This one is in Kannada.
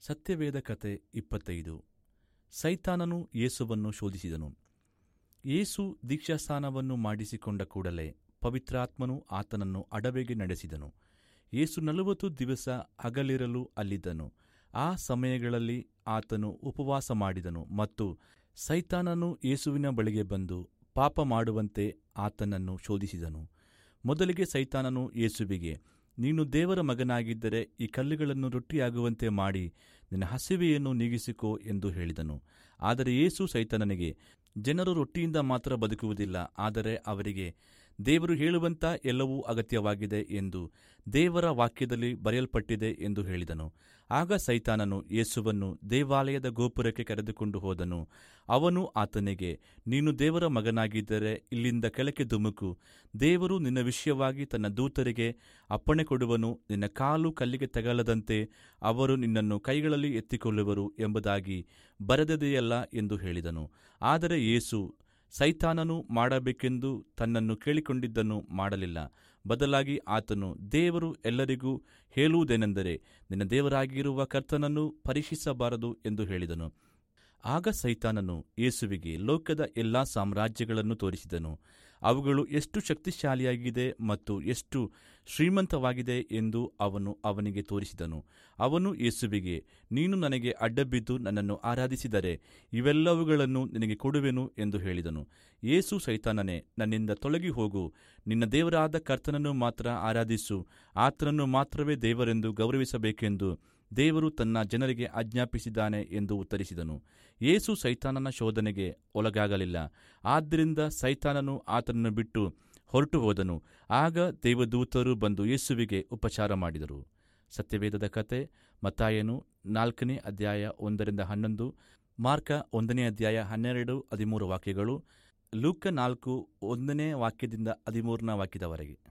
ಸತ್ಯವೇದ ಕತೆ ಇಪ್ಪತ್ತೈದು ಸೈತಾನನು ಯೇಸುವನ್ನು ಶೋಧಿಸಿದನು ಯೇಸು ದೀಕ್ಷಾಸ್ನಾನವನ್ನು ಮಾಡಿಸಿಕೊಂಡ ಕೂಡಲೇ ಪವಿತ್ರಾತ್ಮನು ಆತನನ್ನು ಅಡವೆಗೆ ನಡೆಸಿದನು ಯೇಸು ನಲವತ್ತು ದಿವಸ ಹಗಲಿರಲು ಅಲ್ಲಿದ್ದನು ಆ ಸಮಯಗಳಲ್ಲಿ ಆತನು ಉಪವಾಸ ಮಾಡಿದನು ಮತ್ತು ಸೈತಾನನು ಯೇಸುವಿನ ಬಳಿಗೆ ಬಂದು ಪಾಪ ಮಾಡುವಂತೆ ಆತನನ್ನು ಶೋಧಿಸಿದನು ಮೊದಲಿಗೆ ಸೈತಾನನು ಯೇಸುವಿಗೆ ನೀನು ದೇವರ ಮಗನಾಗಿದ್ದರೆ ಈ ಕಲ್ಲುಗಳನ್ನು ರೊಟ್ಟಿಯಾಗುವಂತೆ ಮಾಡಿ ನಿನ್ನ ಹಸಿವೆಯನ್ನು ನೀಗಿಸಿಕೋ ಎಂದು ಹೇಳಿದನು ಆದರೆ ಯೇಸು ಸೈತಾನನಿಗೆ ಜನರು ರೊಟ್ಟಿಯಿಂದ ಮಾತ್ರ ಬದುಕುವುದಿಲ್ಲ ಆದರೆ ಅವರಿಗೆ ದೇವರು ಹೇಳುವಂತ ಎಲ್ಲವೂ ಅಗತ್ಯವಾಗಿದೆ ಎಂದು ದೇವರ ವಾಕ್ಯದಲ್ಲಿ ಬರೆಯಲ್ಪಟ್ಟಿದೆ ಎಂದು ಹೇಳಿದನು ಆಗ ಸೈತಾನನು ಯೇಸುವನ್ನು ದೇವಾಲಯದ ಗೋಪುರಕ್ಕೆ ಕರೆದುಕೊಂಡು ಹೋದನು ಅವನು ಆತನಿಗೆ ನೀನು ದೇವರ ಮಗನಾಗಿದ್ದರೆ ಇಲ್ಲಿಂದ ಕೆಳಕ್ಕೆ ಧುಮುಕು ದೇವರು ನಿನ್ನ ವಿಷಯವಾಗಿ ತನ್ನ ದೂತರಿಗೆ ಅಪ್ಪಣೆ ಕೊಡುವನು ನಿನ್ನ ಕಾಲು ಕಲ್ಲಿಗೆ ತಗಲದಂತೆ ಅವರು ನಿನ್ನನ್ನು ಕೈಗಳಲ್ಲಿ ಎತ್ತಿಕೊಳ್ಳುವರು ಎಂಬುದಾಗಿ ಬರೆದದೆಯಲ್ಲ ಎಂದು ಹೇಳಿದನು ಆದರೆ ಯೇಸು ಸೈತಾನನು ಮಾಡಬೇಕೆಂದು ತನ್ನನ್ನು ಕೇಳಿಕೊಂಡಿದ್ದನ್ನು ಮಾಡಲಿಲ್ಲ ಬದಲಾಗಿ ಆತನು ದೇವರು ಎಲ್ಲರಿಗೂ ಹೇಳುವುದೇನೆಂದರೆ ನಿನ್ನ ದೇವರಾಗಿರುವ ಕರ್ತನನ್ನು ಪರೀಕ್ಷಿಸಬಾರದು ಎಂದು ಹೇಳಿದನು ಆಗ ಸೈತಾನನು ಯೇಸುವಿಗೆ ಲೋಕದ ಎಲ್ಲಾ ಸಾಮ್ರಾಜ್ಯಗಳನ್ನು ತೋರಿಸಿದನು ಅವುಗಳು ಎಷ್ಟು ಶಕ್ತಿಶಾಲಿಯಾಗಿದೆ ಮತ್ತು ಎಷ್ಟು ಶ್ರೀಮಂತವಾಗಿದೆ ಎಂದು ಅವನು ಅವನಿಗೆ ತೋರಿಸಿದನು ಅವನು ಯೇಸುವಿಗೆ ನೀನು ನನಗೆ ಅಡ್ಡಬಿದ್ದು ನನ್ನನ್ನು ಆರಾಧಿಸಿದರೆ ಇವೆಲ್ಲವುಗಳನ್ನು ನಿನಗೆ ಕೊಡುವೆನು ಎಂದು ಹೇಳಿದನು ಯೇಸು ಸೈತಾನನೇ ನನ್ನಿಂದ ತೊಲಗಿ ಹೋಗು ನಿನ್ನ ದೇವರಾದ ಕರ್ತನನ್ನು ಮಾತ್ರ ಆರಾಧಿಸು ಆತನನ್ನು ಮಾತ್ರವೇ ದೇವರೆಂದು ಗೌರವಿಸಬೇಕೆಂದು ದೇವರು ತನ್ನ ಜನರಿಗೆ ಆಜ್ಞಾಪಿಸಿದ್ದಾನೆ ಎಂದು ಉತ್ತರಿಸಿದನು ಯೇಸು ಸೈತಾನನ ಶೋಧನೆಗೆ ಒಳಗಾಗಲಿಲ್ಲ ಆದ್ದರಿಂದ ಸೈತಾನನು ಆತನನ್ನು ಬಿಟ್ಟು ಹೊರಟು ಹೋದನು ಆಗ ದೇವದೂತರು ಬಂದು ಯೇಸುವಿಗೆ ಉಪಚಾರ ಮಾಡಿದರು ಸತ್ಯವೇದದ ಕತೆ ಮತ್ತಾಯನು ನಾಲ್ಕನೇ ಅಧ್ಯಾಯ ಒಂದರಿಂದ ಹನ್ನೊಂದು ಮಾರ್ಕ ಒಂದನೇ ಅಧ್ಯಾಯ ಹನ್ನೆರಡು ಹದಿಮೂರು ವಾಕ್ಯಗಳು ಲೂಕ ನಾಲ್ಕು ಒಂದನೇ ವಾಕ್ಯದಿಂದ ಹದಿಮೂರನೇ ವಾಕ್ಯದವರೆಗೆ